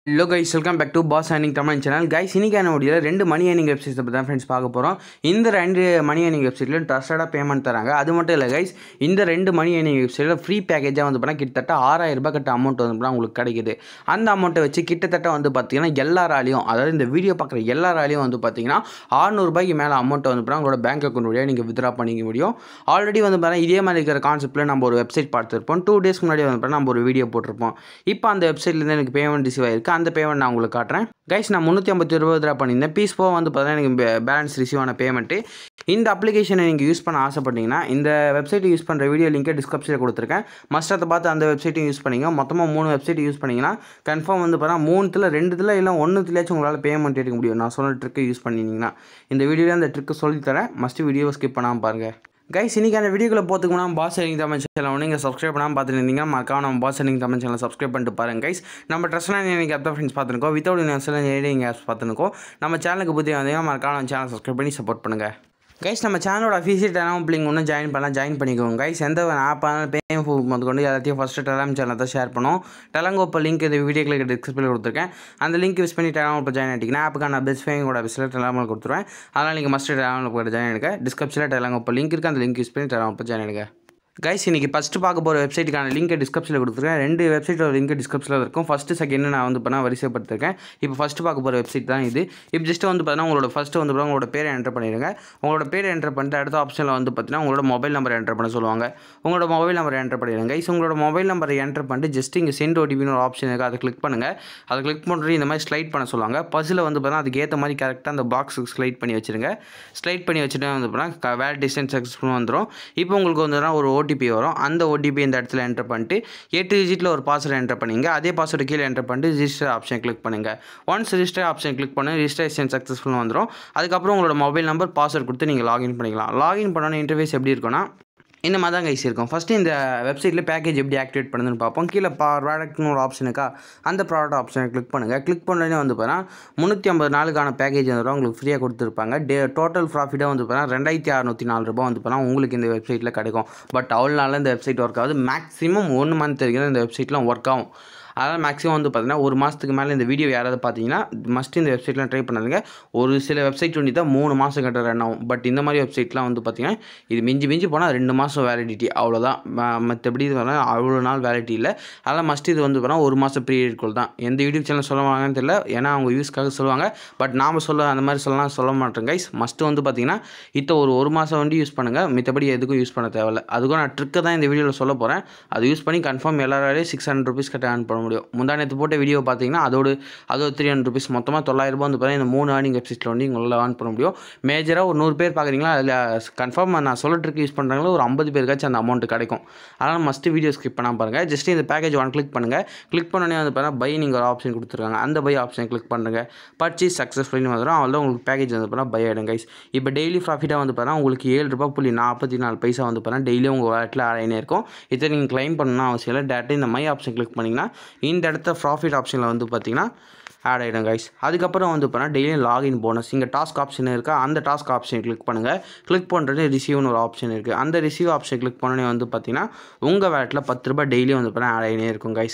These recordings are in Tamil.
Hello guys welcome back to boss earning Tamil channel guys இன்னைக்கான வீடியோவில் ரெண்டு மணி ஏர்னிங் வெப்சைட்ஸை பற்றி தான் ஃப்ரெண்ட்ஸ் பார்க்க போகிறோம் இந்த ரெண்டு மணி ஏர்னிங் வெப்சைட்லையும் ட்ரஸ்டடாக பேமெண்ட் தராங்க அது மட்டும் இல்லை கைஸ் இந்த ரெண்டு மணி ஏர்னிங் வெப்சைட்டில் ஃப்ரீ பேக்கேஜாக வந்து பார்த்தா கிட்டத்தட்ட ஆறாயிரம் ரூபாய் கட்ட அமௌண்ட் வந்து பார்த்தா உங்களுக்கு கிடைக்குது அந்த அமௌண்ட்டை வச்சு கிட்டத்தட்ட வந்து பார்த்தீங்கன்னா எல்லாராலையும் அதாவது இந்த வீடியோ பார்க்குற எல்லாராலையும் வந்து பார்த்தீங்கன்னா ஆறுநூறுபாய்க்கு மேலே அமௌண்ட்டை வந்து பார்த்தா உங்களோட பேங்க் அக்கௌண்ட் வழியாக நீங்கள் வித்ரா பண்ணிக்க முடியும் ஆல்ரெடி வந்து பார்த்தா இதே மாதிரி இருக்கிற கான்செப்ட்டில் நம்ம ஒரு வெப்சைட் பார்த்துருப்போம் டூ டேஸ்க்கு முன்னாடி வந்து பார்த்தா நம்ம ஒரு வீடியோ போட்டிருப்போம் இப்போ அந்த வெப்சைட்லேருந்து எனக்கு பேமெண்ட் ரிசீவ் ஆயிருக்கு அந்த பேமெண்ட் நான் உங்களுக்கு காட்டுறேன் கைஸ் நான் முந்நூற்றி ஐம்பத்தி ரூபா வித்ரா பண்ணியிருந்தேன் பீஸ் போக வந்து பார்த்தீங்கன்னா எனக்கு பேலன்ஸ் ரிசீவ் ஆன பேமெண்ட்டு இந்த அப்ளிகேஷனை நீங்கள் யூஸ் பண்ண ஆசைப்பட்டீங்கன்னா இந்த வெப்சைட்டை யூஸ் பண்ணுற வீடியோ லிங்கை டிஸ்கிரிப்ஷனில் கொடுத்துருக்கேன் மஸ்ட் அதை பார்த்து அந்த வெப்சைட்டையும் யூஸ் பண்ணிங்க மொத்தமாக மூணு வெப்சைட் யூஸ் பண்ணிங்கன்னா கன்ஃபார்ம் வந்து பார்த்தா மூணுத்தில் ரெண்டுத்தில் இல்லை ஒன்றுத்துலேயாச்சும் உங்களால் பேமெண்ட் எடுக்க முடியும் நான் சொன்ன ட்ரிக்கை யூஸ் பண்ணிங்கன்னா இந்த வீடியோவில் அந்த ட்ரிக்கை சொல்லித்தரேன் மஸ்ட் வீடியோ ஸ்கிப் பண்ணாமல் பாருங்கள் கைஸ் இன்னைக்கான வீடியோக்குள்ள போத்துக்கு முன்னாடி பாஸ் எனிங் தமிழ் சேனல் நீங்கள் சப்ஸ்கிரைப் பண்ணாமல் பார்த்துட்டு இருந்தீங்கன்னா மறக்காம நம்ம பாஸ் எனிங் தமிழ் சேனல் சப்ஸ்கிரைப் பண்ணிட்டு பாருங்க கைஸ் நம்ம ட்ரெஸ்லாம் எனக்கு ஆப் தான் ஃப்ரெண்ட்ஸ் பார்த்துருக்கோம் வித்தவுட் யூனிவர்சல் ஏடிங் ஆப்ஸ் பார்த்துருக்கோம் நம்ம சேனலுக்கு புத்தி வந்தீங்கன்னா மறக்காம நம்ம சேனல் சப்ஸ்கிரைப் பண்ணி சப்போர்ட் பண்ணுங்கள் கைஸ் நம்ம சேனலோட அஃபீஷியல் டெலாம் பிள்ளைங்க ஒன்றும் ஜாயின் பண்ணலாம் ஜாயின் பண்ணிக்கோங்க கைஸ் எந்த ஆப் ஆனாலும் பேம் முதல் கொண்டு எல்லாத்தையும் ஃபஸ்ட்டு டெலாம் சேனல் தான் ஷேர் பண்ணுவோம் டெலங்கோப்போ லிங்க் இந்த வீடியோக்கு டிஸ்கிரிப்ஷனில் கொடுத்துருக்கேன் அந்த லிங்க் யூஸ் பண்ணி டெலாம் ஜாயின் ஆகிட்டிங்கன்னா ஆப்புக்கான பெஸ்ட் ஃபேம் கூட ஆஃபீஸில் டெலாம் கொடுத்துருவேன் அதனால் நீங்கள் மஸ்ட் டெலாம் கூட ஜாயின் எடுங்க டிஸ்கிரிப்ஷனில் டெலங்கோப்போ லிங்க் இருக்குது அந்த லிங்க் யூஸ் பண்ணி டெலாம் ஜாயின் எடுங்க கைஸ் இன்றைக்கி ஃபஸ்ட்டு பார்க்க போகிற வெப்சைட்டுக்கான லிங்க் டிஸ்கிரிப்ஷனில் கொடுத்துருக்கேன் ரெண்டு வெப்சைட்டோட லிங்க் டிஸ்கிரிப்ஷனில் இருக்கும் ஃபஸ்ட்டு செகண்ட் நான் வந்து பண்ணால் வரிசைப்படுத்திருக்கேன் இப்போ ஃபஸ்ட்டு பார்க்க போகிற வெப்சைட் தான் இது இப்போ ஜஸ்ட் வந்து பார்த்தீங்கன்னா உங்களோட ஃபஸ்ட்டு வந்து பார்த்தீங்கன்னா உங்களோட பேரை என்டர் பண்ணிடுங்க உங்களோட பேர் என்டர் பண்ணிட்டு அடுத்த ஆப்ஷனில் வந்து பார்த்தீங்கன்னா உங்களோட மொபைல் நம்பர் என்டர் பண்ண சொல்லுவாங்க உங்களோட மொபைல் நம்பர் என்டர் பண்ணிடுங்க கைஸ் உங்களோட மொபைல் நம்பரை என்டர் பண்ணிட்டு ஜஸ்ட் இங்கே சென்ட் ஓடிபின்னு ஒரு ஆப்ஷன் இருக்குது அதை கிளிக் பண்ணுங்கள் அதை கிளிக் பண்ணுறது இந்த மாதிரி ஸ்லைட் பண்ண சொல்லுவாங்க பஸ்ஸில் வந்து பார்த்தீங்கன்னா அதுக்கு ஏற்ற மாதிரி கரெக்டாக அந்த பாக்ஸுக்கு ஸ்லைட் பண்ணி வச்சுருங்க ஸ்லைட் பண்ணி வச்சுட்டு வந்து பார்த்தீங்கன்னா வேலிடேஷன் சக்ஸஸ்ஃபுல் வந்துடும் இப்போ உங்களுக்கு வந்து ஒரு ஓடிபி வரும் அந்த ஓடிபி இந்த இடத்துல என்டர் பண்ணிட்டு எட்டு டிஜிட்டில் ஒரு பாஸ்வேர்டு என்டர் பண்ணிங்க அதே பாஸ்வேர்டு கீழே என்டர் பண்ணிட்டு ரிஜிஸ்டர் ஆப்ஷன் கிளிக் பண்ணுங்கள் ஒன்ஸ் ரிஜிஸ்டர் ஆப்ஷன் கிளிக் பண்ணி ரிஜிஸ்ட்ரேஷன் சக்ஸஸ்ஃபுல் வந்துடும் அதுக்கப்புறம் உங்களோட மொபைல் நம்பர் பாஸ்வேர்டு கொடுத்து நீங்கள் லாகின் பண்ணிக்கலாம் லாகின் பண்ணோன்னே இன்டர்ஃபேஸ் எப்படி இருக்குன்னா இந்த மாதிரி தான் கைஸ் இருக்கும் ஃபஸ்ட்டு இந்த வெப்சைட்டில் பேக்கேஜ் எப்படி ஆக்டிவேட் பண்ணுதுன்னு பார்ப்போம் கீழே பா ப்ராடக்ட்னு ஒரு ஆப்ஷன் இருக்கா அந்த ப்ராடக்ட் ஆப்ஷனை கிளிக் பண்ணுங்கள் கிளிக் பண்ணோடனே வந்து பார்த்தீங்கன்னா முந்நூற்றி ஐம்பது நாளுக்கான பேக்கேஜ் வந்து உங்களுக்கு ஃப்ரீயாக கொடுத்துருப்பாங்க டே டோட்டல் ப்ராஃபிட்டாக வந்து பார்த்தீங்கன்னா ரெண்டாயிரத்தி அறநூற்றி நாலு ரூபா வந்து பார்த்தீங்கன்னா உங்களுக்கு இந்த வெப்சைட்டில் கிடைக்கும் பட் அவ்வளோ நாளில் இந்த வெப்சைட் ஒர்க் ஆகுது மேக்ஸிமம் ஒன் மந்த் வரைக்கும் இந்த வெப்சைட்லாம் ஒர்க் ஆகும் அதனால் மேக்ஸிமம் வந்து பார்த்தீங்கன்னா ஒரு மாதத்துக்கு மேலே இந்த வீடியோ யாராவது பார்த்தீங்கன்னா மஸ்ட் இந்த வெப்சைட்லாம் ட்ரை பண்ணாதுங்க ஒரு சில வெப்சைட் ஒண்டி தான் மூணு மாதம் கிட்ட ரன் ஆகும் பட் இந்த மாதிரி வெப்சைட்லாம் வந்து பார்த்தீங்கன்னா இது மிஞ்சி மிஞ்சி போனால் ரெண்டு மாதம் வேலிடிட்டி அவ்வளோதான் மற்றபடி இது வரலாம் அவ்வளோ நாள் வேலிடிட்டி இல்லை அதனால் மஸ்ட் இது வந்து பார்த்தா ஒரு மாதம் பீரியட்குள் தான் எந்த யூடியூப் சேனல் சொல்லுவாங்கன்னு தெரியல ஏன்னா அவங்க யூஸ்க்காக சொல்லுவாங்க பட் நாம் சொல்ல அந்த மாதிரி சொல்லலாம் சொல்ல மாட்டோம் கைஸ் மஸ்ட்டு வந்து பார்த்தீங்கன்னா இப்போ ஒரு ஒரு மாதம் வண்டி யூஸ் பண்ணுங்கள் மித்தபடி எதுக்கும் யூஸ் பண்ண தேவையில்ல அதுக்கும் நான் ட்ரிக்கை தான் இந்த வீடியோவில் சொல்ல போகிறேன் அது யூஸ் பண்ணி கன்ஃபார்ம் எல்லாராலையும் சிக்ஸ் ஹண்ட்ரட் ருபீஸ் கட்ட ஏர்ன் பண்ண முடியும் முந்தா நேற்று போட்ட வீடியோ பார்த்தீங்கன்னா அதோடு அதோட த்ரீ ஹண்ட்ரட் ருபீஸ் மொத்தமாக தொள்ளாயிரம் ரூபாய் வந்து பார்த்தீங்கன்னா இந்த மூணு ஏர்னிங் வெப்சைட்டில் வந்து உங்களால் ஏர்ன் பண்ண முடியும் மேஜராக ஒரு நூறு பேர் பார்க்குறீங்களா அதில் கன்ஃபார்ம் நான் சொல்ல ட்ரிக் யூஸ் பண்ணுறாங்களோ ஒரு ஐம்பது பேருக்காச்சும் அந்த அமௌண்ட் கிடைக்கும் அதனால் மஸ்ட்டு வீடியோ ஸ்கிப் பண்ணாமல் பாருங்கள் ஜஸ்ட் இந்த பேக்கேஜ் ஒன் கிளிக் பண்ணுங்கள் கிளிக் பண்ணோடனே வந்து பார்த்தீங்கன்னா பை நீங்கள் ஒரு ஆப்ஷன் கொடுத்துருக்காங்க அந்த பை ஆப்ஷன் கிளிக் பண்ணுங்கள் பர்ச்சேஸ் சக்ஸஸ்ஃபுல்னு வந்துடும் அவ்வளோ உங்களுக்கு பேக்கேஜ் வந்து பார்த்தீங்கன்னா பை ஆகிடும் கைஸ் இப்போ டெய்லி ப்ராஃபிட்டாக வந்து பார்த்தீங்கன்னா உங்களுக்கு ஏழு ரூபா புள்ளி நாற்பத்தி நாலு பைசா வந்து பார்த்தீங்கன்னா டெய்லியும் உங்கள் வேட்டில் ஆடையினே இருக்கும் இதை நீங்கள் கிளைம் பண்ணணும் அவசியம் இல்லை டேரெக்டாக இந்த மை ஆப்ஷன் கிளிக் பண்ணிங்கன்னா இந்த இடத்த ப்ராஃபிட் ஆப்ஷனில் வந்து பார்த்தீங்கன்னா ஆட் ஆகிடும் கைஸ் அதுக்கப்புறம் வந்து பார்த்தீங்கன்னா டெய்லியும் லாகின் போனஸ் இங்கே டாஸ்க் ஆப்ஷன் இருக்கா அந்த டாஸ்க் ஆப்ஷன் கிளிக் பண்ணுங்கள் கிளிக் பண்ணுறது ரிசீவ்னு ஒரு ஆப்ஷன் இருக்குது அந்த ரிசீவ் ஆப்ஷன் கிளிக் பண்ணோன்னே வந்து பார்த்தீங்கன்னா உங்கள் வேட்டில் பத்து ரூபாய் டெய்லியும் வந்து பார்த்தீங்கன்னா ஆட் ஆகினே இருக்கும் கைஸ்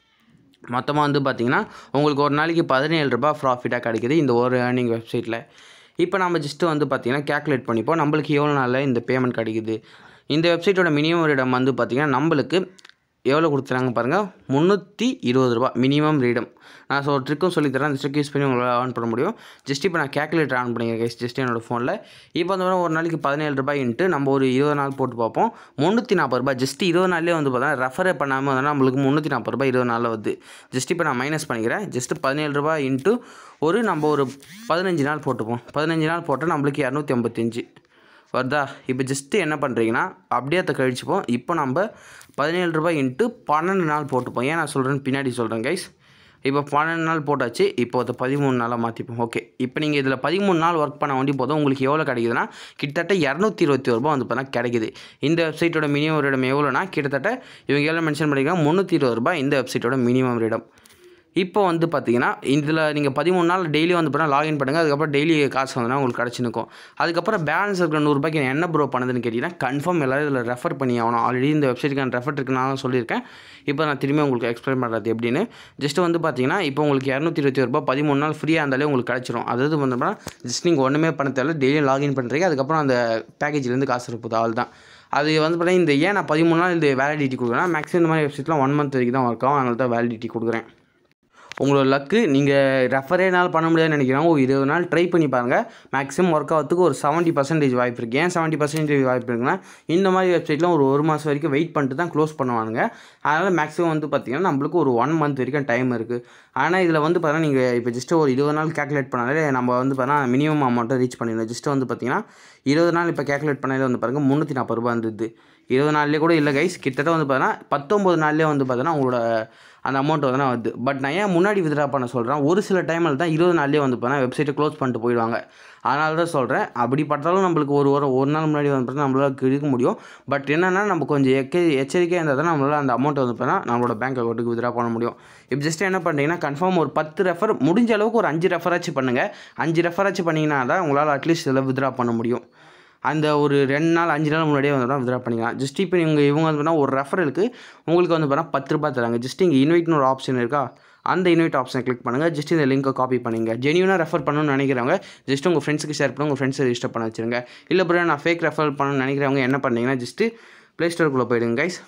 மொத்தமாக வந்து பார்த்தீங்கன்னா உங்களுக்கு ஒரு நாளைக்கு பதினேழு ரூபாய் ப்ராஃபிட்டாக கிடைக்குது இந்த ஒரு ஏர்னிங் வெப்சைட்டில் இப்போ நம்ம ஜஸ்ட்டு வந்து பார்த்திங்கன்னா கேல்குலேட் பண்ணிப்போம் நம்மளுக்கு எவ்வளோ நாளில் இந்த பேமெண்ட் கிடைக்குது இந்த வெப்சைட்டோட மினிமம் இடம் வந்து பார்த்திங்கன்னா நம்மளுக்கு எவ்வளோ கொடுத்துறாங்க பாருங்கள் முந்நூற்றி இருபது ரூபா மினிமம் ரீடம் நான் ஸோ ட்ரிக்கும் சொல்லித்தரேன் அந்த ட்ரிக் யூஸ் பண்ணி உங்களால் ஆன் பண்ண முடியும் ஜஸ்ட் இப்போ நான் கேல்குலேட்டர் ஆன் பண்ணிக்கிறேன் கைஸ் ஜஸ்ட் என்னோடய ஃபோனில் இப்போ வந்து ஒரு நாளைக்கு பதினேழு ரூபாயின்ட்டு நம்ம ஒரு இருபது நாள் போட்டு பார்ப்போம் முந்நூற்றி நாற்பது ரூபாய் ஜஸ்ட் இருபது நாள்லேயே வந்து பார்த்தா ரெஃபரே பண்ணாமல் வந்து நம்மளுக்கு முந்நூற்றி நாற்பது ரூபாய் இருபது நாளில் வருது ஜஸ்ட் இப்போ நான் மைனஸ் பண்ணிக்கிறேன் ஜஸ்ட் பதினேழு ரூபாய் இன்ட்டு ஒரு நம்ம ஒரு பதினஞ்சு நாள் போட்டுப்போம் பதினஞ்சு நாள் போட்டால் நம்மளுக்கு இரநூத்தி ஐம்பத்தஞ்சு வருதா இப்போ ஜஸ்ட்டு என்ன பண்ணுறீங்கன்னா அப்படியே அதை கழிச்சுப்போம் இப்போ நம்ம பதினேழு ரூபாய் இன்ட்டு பன்னெண்டு நாள் போட்டுப்போம் ஏன் நான் சொல்கிறேன்னு பின்னாடி சொல்கிறேன் கைஸ் இப்போ பன்னெண்டு நாள் போட்டாச்சு இப்போ அதை பதிமூணு நாளாக மாற்றிப்போம் ஓகே இப்போ நீங்கள் இதில் பதிமூணு நாள் ஒர்க் பண்ண வேண்டி போதும் உங்களுக்கு எவ்வளோ கிடைக்குதுன்னா கிட்டத்தட்ட இரநூத்தி இருபத்தி ஒரு ரூபா வந்து பார்த்தா கிடைக்குது இந்த வெப்சைட்டோட மினிமம் ரேடம் எவ்வளோனா கிட்டத்தட்ட இவங்க எவ்வளோ மென்ஷன் பண்ணியிருக்காங்க முந்நூற்றி இருபது ரூபாய் இந்த வெப்சைட்டோட மினிமம் ரேடம் இப்போ வந்து பார்த்தீங்கன்னா இதில் நீங்கள் பதிமூணு நாள் டெய்லி வந்து பார்த்தா லாகின் பண்ணுங்கள் அதுக்கப்புறம் டெய்லி காசு வந்தனா உங்களுக்கு கிடச்சி நிற்கும் அதுக்கப்புறம் பேலன்ஸ் இருக்கிற நூறுரூபாய்க்கு என்ன ப்ரோ பண்ணுதுன்னு கேட்டிங்கன்னா கன்ஃபார்ம் எல்லோரும் இதில் ரெஃபர் பண்ணி ஆகணும் ஆல்ரெடி இந்த வெப்சைட்டுக்கான ரெஃபர் இருக்கு நான் சொல்லியிருக்கேன் இப்போ நான் திரும்பி உங்களுக்கு எக்ஸ்பிளைன் பண்ணுறது எப்படின்னு ஜஸ்ட் வந்து பார்த்தீங்கன்னா இப்போ உங்களுக்கு இரநூத்தி இருபத்தி ரூபா பதிமூணு நாள் ஃப்ரீயாக இருந்தாலே உங்களுக்கு கிடச்சிரும் அதாவது வந்து ஜஸ்ட் நீங்கள் ஒன்றுமே பண்ண தேவை டெய்லியும் லாகின் பண்ணுறீங்க அதுக்கப்புறம் அந்த பேக்கேஜ்லேருந்து காசு இருப்பது ஆள் தான் அது வந்து பார்த்தீங்கன்னா இந்த ஏன் நான் பதிமூணு நாள் இந்த வேலிடிட்டி கொடுக்குறேன் மேக்ஸிமம் இந்த மாதிரி வெப்சைட்லாம் ஒன் மந்த் வரைக்கும் தான் ஒர்க் ஆகும் அதனால தான் வேலிடிட்டி கொடுக்குறேன் உங்களோட லக்கு நீங்கள் ரெஃபரே நாள் பண்ண முடியாதுன்னு நினைக்கிறேன் ஒரு இருபது நாள் ட்ரை பண்ணி பாருங்கள் மேக்ஸிமம் ஒர்க் ஆகிறதுக்கு ஒரு செவன்ட்டி பர்சன்டேஜ் வாய்ப்பு இருக்குது ஏன் செவன்ட்டி பர்சன்டேஜ் வாய்ப்பு இருக்குன்னா இந்த மாதிரி வெப்சைட்லாம் ஒரு ஒரு மாதம் வரைக்கும் வெயிட் பண்ணிட்டு தான் க்ளோஸ் பண்ணுவாங்க அதனால் மேக்ஸிமம் வந்து பார்த்திங்கன்னா நம்மளுக்கு ஒரு ஒன் மந்த் வரைக்கும் டைம் இருக்குது ஆனால் இதில் வந்து பார்த்தீங்கன்னா நீங்கள் இப்போ ஜஸ்ட் ஒரு இருபது நாள் கேல்குலேட் பண்ணாலே நம்ம வந்து பார்த்தீங்கன்னா மினிமம் அமௌண்ட்டை ரீச் பண்ணிடணும் ஜஸ்ட் வந்து பார்த்திங்கன்னா இருபது நாள் இப்போ கேல்குலேட் பண்ணாலே வந்து பாருங்கள் முந்நூற்றி நாற்பது ரூபா இருந்தது இருபது நாள்லேயே கூட இல்லை கைஸ் கிட்டத்தட்ட வந்து பார்த்தீங்கன்னா பத்தொம்பது நாள்லேயே வந்து பார்த்தீங்கன்னா உங்களோட அந்த அமௌண்ட் வந்து வருது பட் நான் ஏன் முன்னாடி வித்ரா பண்ண சொல்கிறேன் ஒரு சில டைமில் தான் இருபது நாள்லேயே வந்து பார்த்தா வெப்சைட்டை க்ளோஸ் பண்ணிட்டு போயிடுவாங்க அதனால தான் சொல்கிறேன் அப்படி பார்த்தாலும் நம்மளுக்கு ஒரு வாரம் ஒரு நாள் முன்னாடி வந்து பார்த்தா நம்மளால் இருக்க முடியும் பட் என்னென்னா நம்ம கொஞ்சம் எக்க எச்சரிக்கையாக இருந்தால் தான் நம்மளால் அந்த அமௌண்ட்டை வந்து பார்த்தா நம்மளோட பேங்க் அக்கௌண்ட்டுக்கு வித்ரா பண்ண முடியும் இப்போ ஜஸ்ட் என்ன பண்ணுறீங்கன்னா கன்ஃபார்ம் ஒரு பத்து ரெஃபர் முடிஞ்ச அளவுக்கு ஒரு அஞ்சு ரெஃபராச்சும் பண்ணுங்கள் அஞ்சு ரெஃபராச்சும் பண்ணிங்கன்னா தான் உங்களால் அட்லீஸ்ட் இதில் வித்ரா பண்ண முடியும் அந்த ஒரு ரெண்டு நாள் அஞ்சு நாள் முன்னாடியே வந்து வித்ரா பண்ணிக்கலாம் ஜஸ்ட் இப்போ இவங்க இவங்க வந்து பார்த்தா ஒரு ரெஃபரலுக்கு உங்களுக்கு வந்து பார்த்தா பத்து ரூபாய் தராங்க ஜஸ்ட் இங்கே இன்வைட்னு ஒரு ஆப்ஷன் இருக்கா அந்த இன்வைட் ஆப்ஷனை கிளிக் பண்ணுங்கள் ஜஸ்ட் இந்த லிங்கை காப்பி பண்ணுங்க ஜென்யூனாக ரெஃபர் பண்ணணும்னு நினைக்கிறவங்க ஜஸ்ட் உங்கள் ஃப்ரெண்ட்ஸுக்கு ஷேர் பண்ணி உங்கள் ஃப்ரெண்ட்ஸை ரிஜிஸ்டர் பண்ண வச்சுருங்க இல்லை ப்ரோ நான் ஃபேக் ரெஃபர் பண்ணணும்னு நினைக்கிறவங்க என்ன பண்ணீங்கன்னா ஜஸ்ட்டு ப்ளே ஸ்டோருக்குள்ளே போயிடுங்க கைஸ்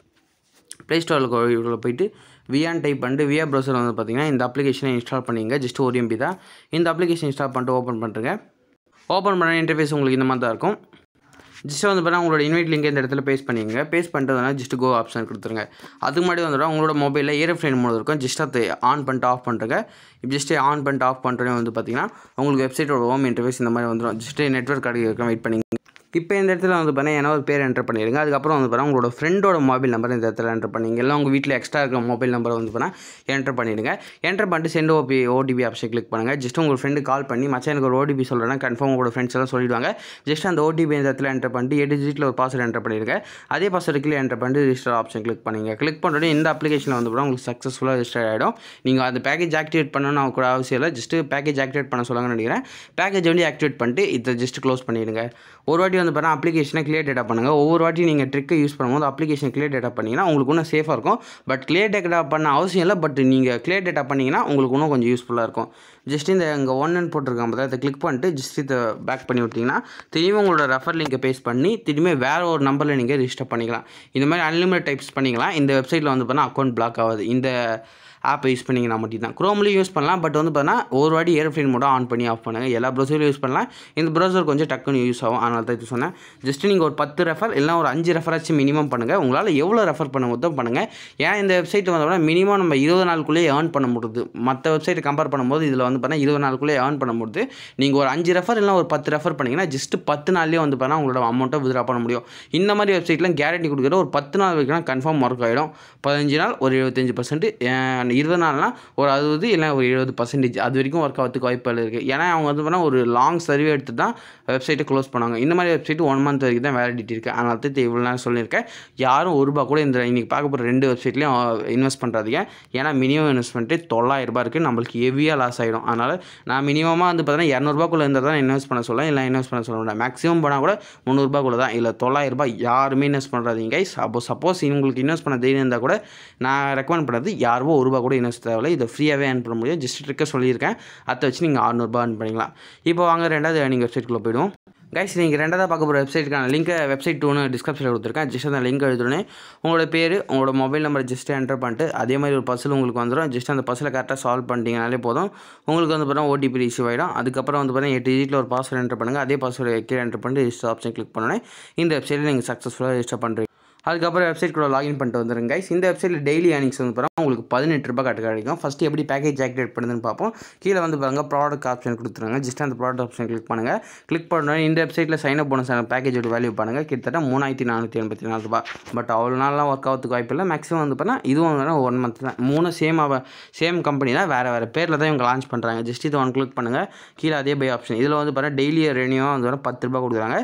ப்ளே ஸ்டோரில் போயிட்டு வியான் டைப் பண்ணிட்டு வியா ப்ரௌசர் வந்து பார்த்தீங்கன்னா இந்த அப்ளிகேஷனை இன்ஸ்டால் பண்ணிங்க ஜஸ்ட் ஒரு எம்பி தான் இந்த அப்ளிகேஷன் இன்ஸ்டால் பண்ணிட்டு ஓப்பன் பண்ணுறேங்க ஓப்பன் பண்ண இன்டர்ஃபேஸ் உங்களுக்கு இந்த மாதிரி தான் இருக்கும் ஜஸ்ட் வந்து பார்த்தா உங்களோட இன்வைட் லிங்க் இந்த இடத்துல பேஸ்ட் பண்ணிங்க பேஸ்ட் பண்ணிட்டதுனா ஜஸ்ட் கோ ஆப்ஷன் கொடுத்துருங்க அதுக்கு முன்னாடி வந்துடும் உங்களோட மொபைலில் ஏரோஃப்ளைன் மோட் இருக்கும் ஜஸ்ட் அதை ஆன் பண்ணிட்டு ஆஃப் பண்ணுறங்க இப்போ ஜஸ்ட் ஆன் பண்ணிட்டு ஆஃப் பண்ணுறேன் வந்து பார்த்தீங்கன்னா உங்களுக்கு வெப்சைட்டோட ஹோம் இன்டர்ஃபேஸ் இந்த மாதிரி வந்துடும் ஜஸ்ட் நெட்ஒர்க் கிடைக்கும் வெயிட் பண்ணி இப்போ இந்த இடத்துல வந்து பார்த்தீங்கன்னா என்ன ஒரு பேர் என்டர் பண்ணிடுங்க அதுக்கப்புறம் வந்து பார்த்தீங்கன்னா உங்களோட ஃப்ரெண்டோட மொபைல் நம்பர் இந்த இடத்துல என்டர் பண்ணிங்க இல்லை உங்கள் வீட்டில் எக்ஸ்ட்ரா இருக்கிற மொபைல் நம்பர் வந்து பார்த்தீங்கன்னா என்டர் பண்ணிவிடுங்க என்டர் பண்ணிட்டு சென்ட் ஓபி ஓடிபி ஆப்ஷன் கிளிக் பண்ணுங்கள் ஜஸ்ட் உங்கள் ஃப்ரெண்டு கால் பண்ணி மச்சான் எனக்கு ஒரு ஓடிபி சொல்கிறேன்னா கன்ஃபார்ம் உங்களோட ஃப்ரெண்ட்ஸ் எல்லாம் சொல்லிடுவாங்க ஜஸ்ட் அந்த ஓடிபி இந்த இடத்துல என்டர் பண்ணிட்டு எட்டு டிஜிட்டில் ஒரு பாஸ்வேர்டு என்டர் பண்ணிடுங்க அதே பாஸ்வேர்டு கீழே என்டர் பண்ணிட்டு ரிஜிஸ்டர் ஆப்ஷன் கிளிக் பண்ணிங்க கிளிக் பண்ணுறது இந்த அப்ளிகேஷனில் வந்து பார்த்தீங்கன்னா உங்களுக்கு சக்ஸஸ்ஃபுல்லாக ரிஜிஸ்டர் ஆகிடும் நீங்கள் அந்த பேக்கேஜ் ஆக்டிவேட் பண்ணணும்னு கூட அவசியம் இல்லை ஜஸ்ட்டு பேக்கேஜ் ஆக்டிவேட் பண்ண சொல்லுங்கன்னு நினைக்கிறேன் பேக்கேஜ் வந்து ஆக்டிவேட் பண்ணிட்டு இதை ஜஸ்ட் க்ளோஸ் பண்ணிடுங்க ஒரு வாட்டி வந்து பார்த்தா அப்ளிகேஷனை கிளியர் டேட்டா பண்ணுங்கள் ஒவ்வொரு வாட்டி நீங்கள் ட்ரிக்கை யூஸ் பண்ணும்போது அப்ளிகேஷன் கிளியர் டேட்டா பண்ணிங்கன்னா உங்களுக்கு இன்னும் சேஃபாக இருக்கும் பட் கிளியர் டேட்டா பண்ண அவசியம் இல்லை பட் நீங்கள் கிளியர் டேட்டா பண்ணிங்கன்னா உங்களுக்கு இன்னும் கொஞ்சம் யூஸ்ஃபுல்லாக இருக்கும் ஜஸ்ட் இந்த இங்கே ஒன்னு போட்டிருக்காங்க பார்த்தா இதை கிளிக் பண்ணிட்டு ஜஸ்ட் இதை பேக் பண்ணி விட்டிங்கன்னா திரும்பி உங்களோட ரெஃபர் லிங்கை பேஸ்ட் பண்ணி திரும்பி வேறு ஒரு நம்பரில் நீங்கள் ரிஜிஸ்டர் பண்ணிக்கலாம் இந்த மாதிரி அன்லிமிட் டைப்ஸ் பண்ணிக்கலாம் இந்த வெப்சைட்டில் வந்து பார்த்தா அக்கௌண்ட் பிளாக் ஆகாது இந்த ஆப்பை யூஸ் பண்ணிங்கன்னா மட்டும் தான் க்ரோம்லேயும் யூஸ் பண்ணலாம் பட் வந்து பார்த்தீங்கன்னா ஒரு வாட்டி ஏரோஃப்ளைன் மோட ஆன் பண்ணி ஆஃப் பண்ணுங்கள் எல்லா ப்ரௌசர்லையும் யூஸ் பண்ணலாம் இந்த ப்ரௌசர் கொஞ்சம் டக்குன்னு யூஸ் ஆகும் அதனால தான் இது சொன்னேன் ஜஸ்ட் நீங்கள் ஒரு பத்து ரெஃபர் இல்லை ஒரு அஞ்சு ரெஃபராச்சும் மினிமம் பண்ணுங்கள் உங்களால் எவ்வளோ ரெஃபர் பண்ண மொத்தம் பண்ணுங்கள் ஏன் இந்த வெப்சைட் வந்தோம்னா மினிமம் நம்ம இருபது நாளுக்குள்ளேயே ஏர்ன் பண்ண முடியுது மற்ற வெப்சைட்டை கம்பேர் பண்ணும்போது இதில் வந்து பார்த்தீங்கன்னா இருபது நாளுக்குள்ளேயே ஏர்ன் பண்ண முடியுது நீங்கள் ஒரு அஞ்சு ரெஃபர் இல்லை ஒரு பத்து ரெஃபர் பண்ணிங்கன்னா ஜஸ்ட் பத்து நாள்லேயே வந்து பார்த்தீங்கன்னா உங்களோட அமௌண்ட்டை வித்ரா பண்ண முடியும் இந்த மாதிரி வெப்சைட்லாம் கேரண்டி கொடுக்குற ஒரு பத்து நாள் வரைக்கும் கன்ஃபார்ம் ஒர்க் ஆகிடும் பதினஞ்சு நாள் ஒரு எழுபத்தஞ்சு பர்சன்ட் இருபது நாள்னா ஒரு அறுபது இல்லை ஒரு எழுபது பர்சன்டேஜ் அது வரைக்கும் ஒர்க் ஆகிறதுக்கு வாய்ப்புகள் இருக்குது ஏன்னா அவங்க வந்து பார்த்தா ஒரு லாங் சர்வே எடுத்து தான் வெப்சைட்டை க்ளோஸ் பண்ணுவாங்க இந்த மாதிரி வெப்சைட் ஒன் மந்த் வரைக்கும் தான் வேலிடிட்டி இருக்குது அதனால தான் இவ்வளோ நேரம் சொல்லியிருக்கேன் யாரும் ஒரு ரூபா கூட இந்த இன்றைக்கி பார்க்க போகிற ரெண்டு வெப்சைட்லையும் இன்வெஸ்ட் பண்ணுறாதீங்க ஏன்னா மினிமம் இன்வெஸ்ட்மெண்ட்டு தொள்ளாயிரம் ரூபாய் இருக்குது நம்மளுக்கு ஹெவியாக லாஸ் ஆகிடும் அதனால் நான் மினிமமாக வந்து பார்த்தீங்கன்னா இரநூறுபாக்குள்ளே இருந்தால் தான் இன்வெஸ்ட் பண்ண சொல்ல இல்லை இன்வெஸ்ட் பண்ண சொல்ல முடியாது மேக்ஸிமம் போனால் கூட முந்நூறுபாக்குள்ளே தான் இல்லை தொள்ளாயிரம் ரூபாய் யாருமே இன்வெஸ்ட் பண்ணுறாதீங்க கைஸ் அப்போ சப்போஸ் உங்களுக்கு இன்வெஸ்ட் பண்ண தைரியம் இருந்தால் கூட நான் ரெக்கமெண்ட் பண்ணுறது யாரோ ஒரு ரூபா கூட இன்வெஸ்ட் தேவையில்லை இதை ஃப்ரீயாகவே ஏர்ன் பண்ண முடியும் ஜஸ்ட் ட்ரிக்கை சொல்லியிருக்கேன் அதை வச்சு நீங்கள் அறநூறுபா ஏர்ன் பண்ணிக்கலாம் இப்போ வாங்க ரெண்டாவது ஏர்னிங் வெப்சைட்குள்ளே போயிடுவோம் கைஸ் நீங்கள் ரெண்டாவது பார்க்க போகிற வெப்சைட்டுக்கான லிங்க்கை வெப்சைட் டூனு டிஸ்கிரிப்ஷனில் கொடுத்துருக்கேன் ஜஸ்ட் அந்த லிங்க் எழுதுனே உங்களோட பேர் உங்களோட மொபைல் நம்பர் ஜஸ்ட் என்டர் பண்ணிட்டு அதே மாதிரி ஒரு பஸ்ஸில் உங்களுக்கு வந்துடும் ஜஸ்ட் அந்த பஸ்ஸில் கரெக்டாக சால்வ் பண்ணிட்டீங்கனாலே போதும் உங்களுக்கு வந்து பார்த்தீங்கன்னா ஓடிபி ரிசீவ் ஆகிடும் அதுக்கப்புறம் வந்து பார்த்தீங்கன்னா எட்டு டிஜிட்டில் ஒரு பாஸ்வேர்டு என்டர் பண்ணுங்கள் அதே பாஸ்வேர்டு கீழே என்டர் பண்ணிட்டு ரிஜிஸ்டர் ஆப்ஷன் கிளிக் பண்ணோன்னே இந்த வெப்சைட்டில் நீங்கள் சக்ஸஸ்ஃபுல்லாக ரிஜிஸ்டர் பண்ணுறீங்க அதுக்கப்புறம் வெப்சைட் கூட லாகின் பண்ணிட்டு வந்துருங்க guys. இந்த வெப்சைட்டில் டெய்லி ஏர்னிங்ஸ் வந்து பாருங்கள் உங்களுக்கு பதினெட்டு ரூபாய் கட்டு கிடைக்கும் ஃபஸ்ட்டு எப்படி பேக்கேஜ் ஆக்டிவேட் பண்ணுதுன்னு பார்ப்போம் கீழே வந்து பாருங்க ப்ராடக்ட் ஆப்ஷன் கொடுத்துருங்க ஜஸ்ட் அந்த ப்ராடக்ட் ஆப்ஷன் கிளிக் பண்ணுங்கள் கிளிக் பண்ணோன்னே இந்த வெப்சைட்டில் சைன் அப் போனஸ் பேக்கேஜோட வேல்யூ பண்ணுங்கள் கிட்டத்தட்ட மூணாயிரத்தி நானூற்றி எண்பத்தி நாலு ரூபாய் பட் அவ்வளோ நாள்லாம் ஒர்க் ஆகிறதுக்கு வாய்ப்பு இல்லை மேக்ஸிமம் வந்து பார்த்தா இதுவும் வேணால் ஒன் மந்த் தான் மூணு சேம் சேம் கம்பெனி தான் வேறு வேறு பேரில் தான் இவங்க லான்ச் பண்ணுறாங்க ஜஸ்ட் இதை ஒன் கிளிக் பண்ணுங்கள் கீழே அதே பை ஆப்ஷன் இதில் வந்து பார்த்தா டெய்லி ரெனியூவாக வந்து வர பத்து ரூபாய் கொடுக்குறாங்க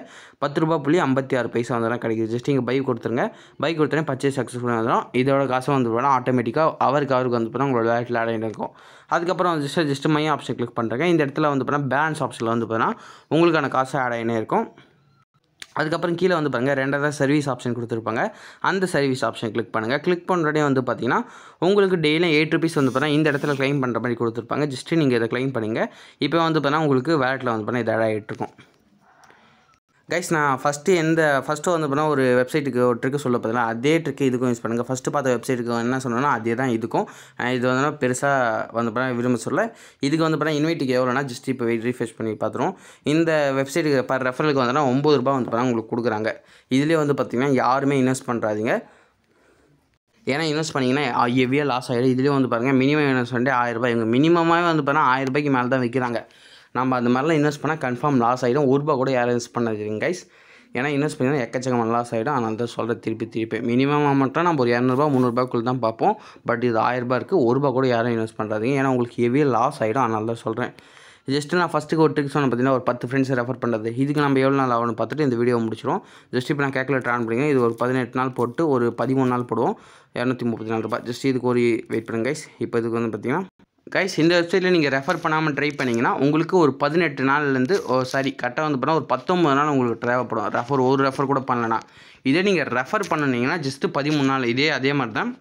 பத்து ரூபா புள்ளி ஐம்பத்தி ஆறு பைசா வந்து கிடைக்குது ஜஸ்ட் இங்கே பை கொடுத்துருங்க பை கொடுத்தோன்னே பர்ச்சேஸ் சக்ஸஸ்ஃபுல்லாக வந்துடும் இதோட காசு வந்து போனால் ஆட்டோமேட்டிக்காக அவருக்கு அவருக்கு வந்து போனால் உங்களோட வேலட்டில் ஆட் ஆகிட்டு இருக்கும் அதுக்கப்புறம் just just my option click பண்ணுறேங்க இந்த இடத்துல வந்து போனால் பேலன்ஸ் ஆப்ஷனில் வந்து போனால் உங்களுக்கான காசு ஆட் ஆகினே இருக்கும் அதுக்கப்புறம் கீழே வந்து பாருங்கள் ரெண்டாவது சர்வீஸ் ஆப்ஷன் கொடுத்துருப்பாங்க அந்த சர்வீஸ் ஆப்ஷன் கிளிக் பண்ணுங்கள் கிளிக் பண்ணுறதே வந்து பார்த்தீங்கன்னா உங்களுக்கு டெய்லியும் எயிட் ருபீஸ் வந்து பார்த்தா இந்த இடத்துல க்ளைம் பண்ணுற மாதிரி கொடுத்துருப்பாங்க ஜஸ்ட்டு நீங்கள் இதை க்ளைம் பண்ணுங்கள் இப்போ வந்து பார்த்தா உங்களுக்கு வேலட்டில் வந்து பார்த்தா இது ஆட் ஆகிட்டு இருக்கும் கைஸ் நான் ஃபஸ்ட்டு எந்த ஃபஸ்ட்டு வந்து பண்ணால் ஒரு வெப்சைட்டுக்கு ஒரு ட்ரிக்கு சொல்ல பார்த்தீங்களா அதே ட்ரிக்கு இதுக்கும் யூஸ் பண்ணுங்கள் ஃபஸ்ட்டு பார்த்த வெப்சைட்டுக்கு என்ன சொன்னோன்னா அதே தான் இதுக்கும் அஹ் இது வந்து பெருசாக வந்து பண்ணால் விரும்ப சொல்ல இதுக்கு வந்து பண்ணால் இன்வைட்டுக்கு எவ்வளோனா ஜஸ்ட் இப்போ வெயிட் ரீஃப்ரெஷ் பண்ணி பார்த்துருவோம் இந்த வெப்சைட்டுக்கு பர் ரெஃபரலுக்கு வந்தோன்னா ஒம்பது ரூபா வந்து பண்ணால் உங்களுக்கு கொடுக்குறாங்க இதுலேயே வந்து பார்த்திங்கன்னா யாருமே இன்வெஸ்ட் பண்ணுறாதீங்க ஏன்னா இன்வெஸ்ட் பண்ணிங்கன்னா ஹெவியாக லாஸ் ஆகிடும் இதுலேயே வந்து பாருங்கள் மினிமம் இன்வெஸ்ட்மெண்ட்டே ஆயிரம் ரூபாய் இவங்க மினிமமாகவே வந்து பார்த்தா ஆயிரம் ரூபாய்க்கு மேலே தான் விற்கிறாங்க நம்ம அந்த மாதிரிலாம் இன்வெஸ்ட் பண்ணால் கன்ஃபார்ம் லாஸ் ஆகிடும் ஒரு ரூபா கூட யாரும் இன்வெஸ்ட் பண்ணாதீங்க கைஸ் ஏன்னா இன்வெஸ்ட் பண்ணி எக்கச்சக்கமான லாஸ் ஆகிடும் அதனால தான் சொல்கிற திருப்பி திருப்பி மினிமம் அமௌண்ட்டாக நம்ம ஒரு இரநூறுபா முந்நூறுபாக்குள்ள தான் பார்ப்போம் பட் இது ஆயிரரூபா இருக்குது ஒரு ரூபா கூட யாரும் இன்வெஸ்ட் பண்ணுறாதீங்க ஏன்னா உங்களுக்கு ஹெவியாக லாஸ் ஆகிடும் அதனால தான் சொல்கிறேன் ஜஸ்ட்டு நான் ஃபஸ்ட்டுக்கு ஒரு ட்ரிக் சொன்ன பார்த்தீங்கன்னா ஒரு பத்து ஃப்ரெண்ட்ஸை ரெஃபர் பண்ணுறது இதுக்கு நம்ம எவ்வளோ நாள் ஆகும்னு பார்த்துட்டு இந்த வீடியோ முடிச்சிடும் ஜஸ்ட் இப்போ நான் கேல்குலேட்டர் ஆன் பண்ணிங்க இது ஒரு பதினெட்டு நாள் போட்டு ஒரு பதிமூணு நாள் போடுவோம் இரநூத்தி முப்பத்தி நாலு ரூபாய் ஜஸ்ட் இதுக்கு ஒரு வெயிட் பண்ணுங்க கைஸ் இப்போ இதுக்கு வந்து பார்த்தீங்கன்னா கைஸ் இந்த வெப்சைட்டில் நீங்கள் ரெஃபர் பண்ணாமல் ட்ரை பண்ணிங்கன்னா உங்களுக்கு ஒரு பதினெட்டு நாள்லேருந்து ஓ சாரி கரெக்டாக வந்து பண்ணால் ஒரு பத்தொம்பது நாள் உங்களுக்கு தேவைப்படும் ரெஃபர் ஒரு ரெஃபர் கூட பண்ணலனா இதே நீங்கள் ரெஃபர் பண்ணினீங்கன்னா ஜஸ்ட்டு பதிமூணு நாள் இதே அதே மாதிரி தான்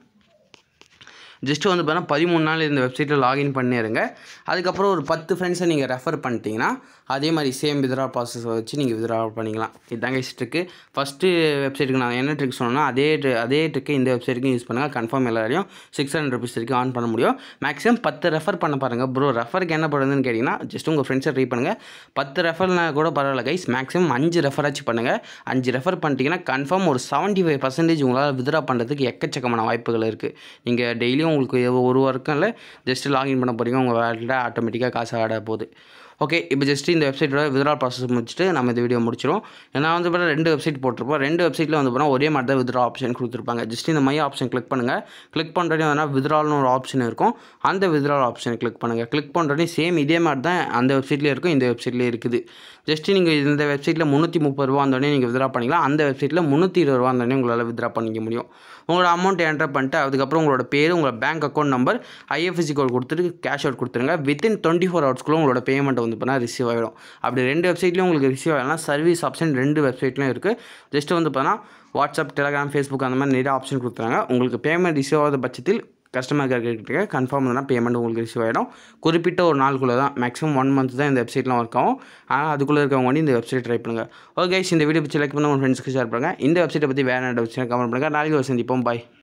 ஜஸ்ட்டு வந்து பார்த்தீங்கன்னா பதிமூணு நாள் இந்த வெப்சைட்டில் லாகின் பண்ணிடுங்க அதுக்கப்புறம் ஒரு பத்து ஃப்ரெண்ட்ஸை நீங்கள் ரெஃபர் பண்ணிட்டீங்கன்னா அதே மாதிரி சேம் வித்ரா ப்ராசஸ் வச்சு நீங்கள் வித்ரா பண்ணிக்கலாம் இதுதாங்க ட்ரிக்கு ஃபஸ்ட்டு வெப்சைட்டுக்கு நான் என்ன ட்ரிக் சொன்னேன்னா அதே tri- அதே ட்ரிக்கு இந்த வெப்சைட்டுக்கும் யூஸ் பண்ணுங்கள் கன்ஃபார்ம் எல்லாரையும் சிக்ஸ் ஹண்ட்ரட் ருபீஸ் வரைக்கும் ஆன் பண்ண முடியும் மேக்ஸிமம் பத்து ரெஃபர் பண்ண பாருங்கள் ப்ரோ ரெஃபருக்கு என்ன பண்ணுறதுன்னு கேட்டிங்கன்னா ஜஸ்ட் உங்கள் ஃப்ரெண்ட்ஸை ட்ரை பண்ணுங்கள் பத்து ரெஃபர்னா கூட பரவாயில்ல கைஸ் மேக்ஸிமம் அஞ்சு ரெஃபராச்சும் பண்ணுங்கள் அஞ்சு ரெஃபர் பண்ணிட்டீங்கன்னா கன்ஃபார்ம் ஒரு செவன்ட்டி ஃபைவ் பர்சன்டேஜ் உங்களால் வித்ரா பண்ணுறதுக்கு எக்கச்சக்கமான வாய்ப்புகள் இருக்குது நீங்கள் டெய்லியும் உங்களுக்கு எவ்வ- ஒரு ஒர்க்கும் இல்லை ஜஸ்ட் லாகின் பண்ண போகிறீங்க உங்கள் வேலையில் ஆட்டோமேட்டிக்காக காசு ஆட போகுது ஓகே இப்போ ஜஸ்ட் இந்த வெப்சைட்டோட வித்ரா ப்ராசஸ் முடிச்சுட்டு நம்ம இந்த வீடியோ முடிச்சிடும் நான் வந்து பார்த்தா ரெண்டு வெப்சைட் போட்டிருப்போம் ரெண்டு வெப்சைட்டில் வந்து பார்த்தா ஒரே மாதிரி தான் வித்ரா ஆப்ஷன் கொடுத்துருப்பாங்க ஜஸ்ட் இந்த மை ஆப்ஷன் கிளிக் பண்ணுங்கள் கிளிக் பண்ணுறதே வந்து வித்ரால்னு ஒரு ஆப்ஷன் இருக்கும் அந்த வித்ரா ஆப்ஷனை கிளிக் பண்ணுங்கள் கிளிக் பண்ணுறதே சேம் இதே மாதிரி தான் அந்த வெப்சைட்லேயே இருக்கும் இந்த வெப்சைட்லேயே இருக்குது ஜஸ்ட் நீங்கள் இந்த வெப்சைட்டில் முந்நூற்றி முப்பது ரூபா வந்தோடனே நீங்கள் வித்ரா பண்ணிக்கலாம் அந்த வெப்சைட்டில் முந்நூற்றி இருபது ரூபா வந்தோடனே உங்களால் வித்ரா பண்ணிக்க முடியும் உங்களோட அமௌண்ட் என்டர் பண்ணிட்டு அதுக்கப்புறம் உங்களோட பேர் உங்களோட bank account number IFSC code கொடுத்துட்டு கேஷ் அவுட் கொடுத்துருங்க வித்தின் டுவெண்ட்டி ஃபோர் ஹவர்ஸ்க்குள்ள உங்களோட பேமெண்ட் வந்து பண்ணால் ரிசீவ் ஆகிடும் அப்படி ரெண்டு வெப்சைட்லையும் உங்களுக்கு ரிசீவ் ஆகலாம் சர்வீஸ் ஆப்ஷன் ரெண்டு வெப்சைட்லையும் இருக்குது ஜஸ்ட் வந்து பார்த்தா வாட்ஸ்அப் டெலிகிராம் ஃபேஸ்புக் அந்த மாதிரி நிறைய ஆப்ஷன் கொடுத்துறாங்க உங்களுக்கு பேமெண்ட் ரிசீவ் ஆகாத பட்சத்தில் கஸ்டமர் கேர் கிட்ட கன்ஃபார்ம் பண்ணால் பேமெண்ட் உங்களுக்கு ரிசீவ் ஆகிடும் குறிப்பிட்ட ஒரு நாளுக்குள்ளே தான் மேக்ஸிமம் ஒன் மந்த் தான் இந்த வெப்சைட்லாம் ஒர்க் ஆகும் ஆனால் அதுக்குள்ளே இருக்கவங்க வந்து இந்த வெப்சைட் ட்ரை பண்ணுங்கள் ஓகே இந்த வீடியோ பிடிச்சி லைக் பண்ணி உங்கள் ஃப்ரெண்ட்ஸ்க்கு ஷேர் பண்ணுங்கள் இந்த வெப்சைட்டை பற்றி வேறு என்ன வெப்சைட் கமெண்ட் பண்ணுங்கள் நாளைக்கு ஒரு சந்திப்போம் பாய்